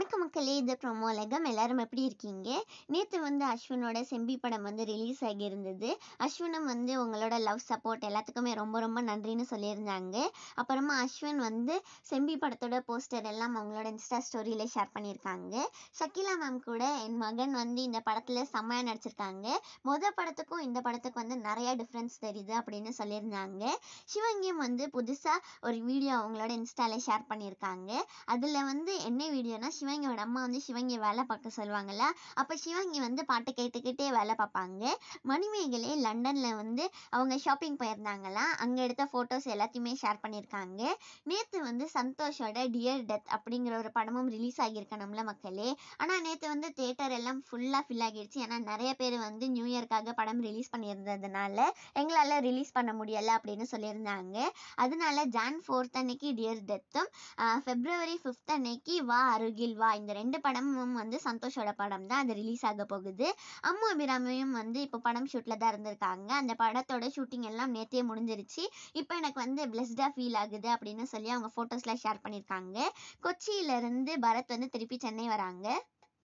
வணக்கம் மக்களே இது ப்ரொமோலகம் எல்லாரும் எப்படி இருக்கீங்க நேற்று வந்து அஸ்வினோட செம்பி படம் வந்து ரிலீஸ் ஆகியிருந்தது அஸ்வினும் வந்து உங்களோட லவ் சப்போர்ட் எல்லாத்துக்குமே ரொம்ப ரொம்ப நன்றின்னு சொல்லியிருந்தாங்க அப்புறமா அஸ்வின் வந்து செம்பி படத்தோட போஸ்டர் எல்லாம் அவங்களோட இன்ஸ்டா ஸ்டோரியில ஷேர் பண்ணியிருக்காங்க ஷக்கிலா மேம் கூட என் மகன் வந்து இந்த படத்தில் செம்மையாக நடிச்சிருக்காங்க மொதல் படத்துக்கும் இந்த படத்துக்கும் வந்து நிறைய டிஃப்ரென்ஸ் தெரியுது அப்படின்னு சொல்லியிருந்தாங்க சிவங்கியம் வந்து புதுசாக ஒரு வீடியோ அவங்களோட இன்ஸ்டால ஷேர் பண்ணியிருக்காங்க அதில் வந்து என்ன வீடியோனா சிவங்கியோட அம்மா வந்து சிவங்கியை வேலை பார்க்க சொல்லுவாங்கல்ல அப்போ சிவங்கி வந்து பாட்டு கேட்டுக்கிட்டே வேலை பார்ப்பாங்க மணிமேகலை லண்டனில் வந்து அவங்க ஷாப்பிங் போயிருந்தாங்களாம் அங்கே எடுத்த ஃபோட்டோஸ் எல்லாத்தையுமே ஷேர் பண்ணியிருக்காங்க நேற்று வந்து சந்தோஷோட டியர் டெத் அப்படிங்கிற ஒரு படமும் ரிலீஸ் ஆகியிருக்கணும்ல மக்களே ஆனால் நேற்று வந்து தேட்டர் எல்லாம் ஃபுல்லாக ஃபில் ஆகிடுச்சு ஏன்னா நிறைய பேர் வந்து நியூ இயர்க்காக படம் ரிலீஸ் பண்ணியிருந்ததுனால எங்களால் ரிலீஸ் பண்ண முடியலை அப்படின்னு சொல்லியிருந்தாங்க அதனால ஜான் ஃபோர்த் அன்னைக்கு டியர் டெத்தும் ஃபெப்ரவரி ஃபிஃப்த் அன்னைக்கு வா அருகில் வா இந்த ரெண்டு படமும் வந்து சந்தோஷோட படம் தான் அது ரிலீஸ் ஆக போகுது அம்மு அபிராமியும் வந்து இப்போ படம் ஷூட்டில் தான் இருந்திருக்காங்க அந்த படத்தோட ஷூட்டிங் எல்லாம் நேற்றே முடிஞ்சிருச்சு இப்போ எனக்கு வந்து பிளஸ்டாக ஃபீல் ஆகுது அப்படின்னு சொல்லி அவங்க ஃபோட்டோஸ்லாம் ஷேர் பண்ணியிருக்காங்க கொச்சியிலேருந்து பரத் வந்து திருப்பி சென்னை வராங்க